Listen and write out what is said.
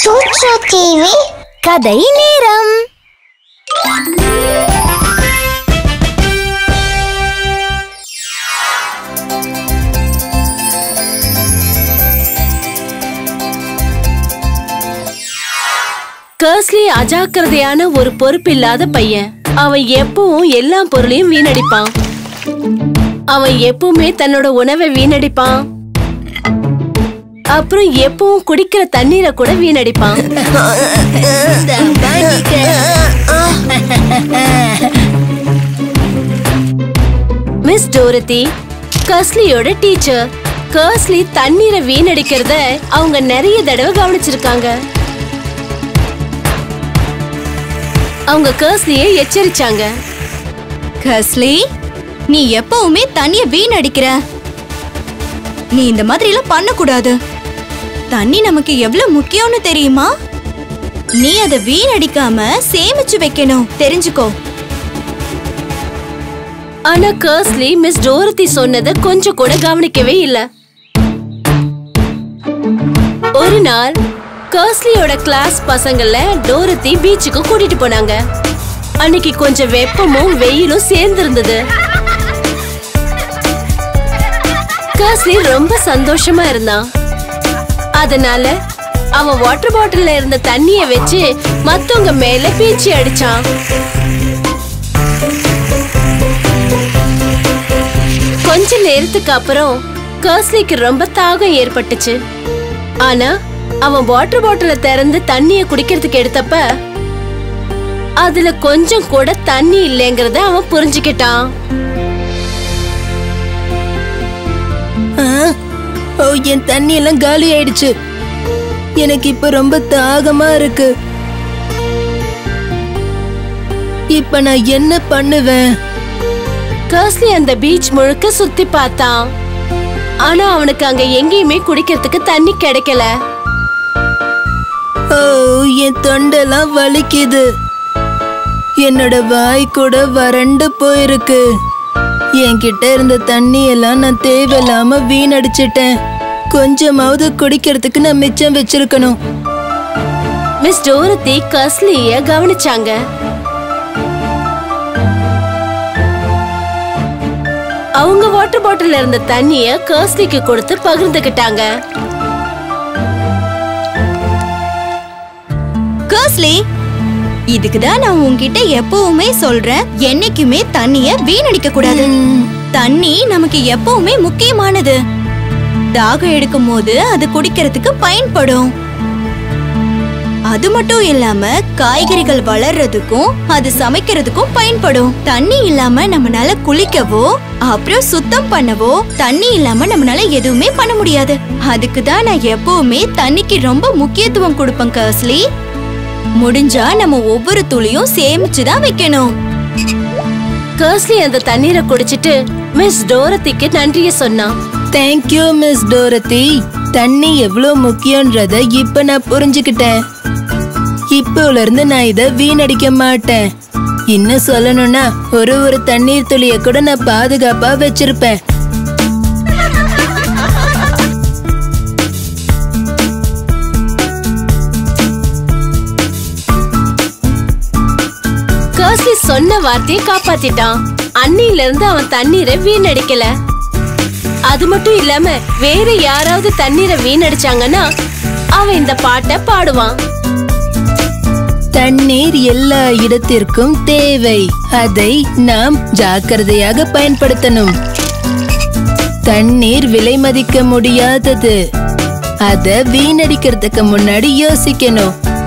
சூட்சோ TV கதை நேரம் கர்ஸ்லி அஜாக்கிரதையான ஒரு பொறுப்பில்லாத பையன் அவன் எப்பவும் எல்லா பொருளையும் வீணடிப்பான் அவன் எப்பவுமே தன்னோட உணவை வீணடிப்பான் அப்புறம் எப்பவும் குடிக்கிற தண்ணீரை கூட வீணடிப்பான் மிஸ் டோரதி கர்ஸ்லியோட டீச்சர் கர்ஸ்லி தண்ணீரை வீணடிக்கிறத அவங்க நிறைய தடவை கவனிச்சிருக்காங்க அவங்க கர்ஸ்லியை எச்சரிச்சாங்க கஸ்லி நீ எப்பவுமே தண்ணிய வீணடிக்கிற நீ இந்த மாதிரி எல்லாம் பண்ணக்கூடாது தண்ணி நமக்கு எவ்வளவு முக்கியம்னு தெரியுமா நீ அதை வீணடிக்காம சேமிச்சு வைக்கணும் தெரிஞ்சுக்கோ ஆனா கர்ஸ்லி மிஸ் டோரதி சொன்னதை கொஞ்சம் கூட கவனிக்கவே இல்ல ஒரு நாள் கர்ஸ்லியோட கிளாஸ் பசங்கள டோரதி பீச்சுக்கு கூட்டிட்டு போனாங்க அன்னைக்கு கொஞ்சம் வெப்பமும் வெயிலும் சேர்ந்து இருந்தது கர்ஸ்லி ரொம்ப சந்தோஷமா இருந்தான் அதனால அவன் வாட்டர் பாட்டில்ல இருந்த தண்ணிய வச்சு மத்தவங்க மேல பீச்சி அடிச்சான் கொஞ்ச நேரத்துக்கு அப்புறம் கர்ஸ்லிக்கு ரொம்ப தாகம் ஏற்பட்டுச்சு ஆனா அவன் வாட்டர் பாட்டில திறந்து தண்ணிய குடிக்கிறதுக்கு எடுத்தப்ப அதுல கொஞ்சம் கூட தண்ணி இல்லைங்கறத அவன் புரிஞ்சுக்கிட்டான் ஓ என் தண்ணி எல்லாம் காலி ஆயிடுச்சு எனக்கு இப்ப ரொம்ப தாகமா இருக்கு இப்ப நான் என்ன பண்ணுவேன் கர்ஸ்லி அந்த பீச் முழுக்க சுத்தி பார்த்தான் ஆனா அவனுக்கு அங்க எங்கேயுமே குடிக்கிறதுக்கு தண்ணி கிடைக்கல ஓ என் தொண்டெல்லாம் வலிக்குது என்னோட வாய் கூட வறண்டு போயிருக்கு என்கிட்ட இருந்த தண்ணி எல்லாம் நான் தேவையில்லாம வீணடிச்சிட்டேன் கொஞ்சமாவது குடிக்கிறதுக்கு நான் மிச்சம் வச்சிருக்கணும் மிஸ் டோரத்தி கர்ஸ்லிய கவனிச்சாங்க அவங்க வாட்டர் பாட்டில்ல இருந்த தண்ணிய கர்ஸ்லிக்கு கொடுத்து பகிர்ந்துகிட்டாங்க கஸ்லி இதுக்கு தான் நான் உன்கிட்ட எப்பவுமே சொல்றேன் என்னைக்குமே தண்ணிய வீணடிக்க கூடாது தண்ணி நமக்கு எப்பவுமே முக்கியமானது தாகம் எடுக்கும் போது அது குடிக்கிறதுக்கு பயன்படும் அது மட்டும் இல்லாம காய்கறிகள் வளர்றதுக்கும் அது சமைக்கிறதுக்கும் பயன்படும் தண்ணி இல்லாம நம்மனால குளிக்கவோ அப்புறம் சுத்தம் பண்ணவோ தண்ணி இல்லாம நம்மனால எதுவுமே பண்ண முடியாது அதுக்கு தான் நான் எப்பவுமே தண்ணிக்கு ரொம்ப முக்கியத்துவம் கொடுப்பேன் கர்ஸ்லி முடிஞ்சா நம்ம ஒவ்வொரு துளியும் சேமிச்சு தான் வைக்கணும் கர்ஸ்லி அந்த தண்ணீரை குடிச்சிட்டு மிஸ் டோரத்திக்கு நன்றிய சொன்னான் தேங்க்யூ மிஸ் டோரத்தி தண்ணி எவ்வளவு முக்கியன்றத இப்ப நான் புரிஞ்சுக்கிட்டேன் இப்போல இருந்து நான் இத வீணடிக்க மாட்டேன் இன்னும் சொல்லணும்னா ஒரு ஒரு தண்ணீர் துளிய கூட நான் பாதுகாப்பா வச்சிருப்பேன் கர்ஸ்லி சொன்ன வார்த்தையை காப்பாத்திட்டான் அன்னில இருந்து அவன் தண்ணீரை வீணடிக்கல அது மட்டும் இல்லாம வேற யாராவது தண்ணீரை வீணடிச்சாங்கன்னா அவன் இந்த பாட்டை பாடுவான் தண்ணீர் எல்லா இடத்திற்கும் தேவை அதை நாம் ஜாக்கிரதையாக பயன்படுத்தணும் தண்ணீர் விலை மதிக்க முடியாதது அத வீணடிக்கிறதுக்கு முன்னாடி யோசிக்கணும்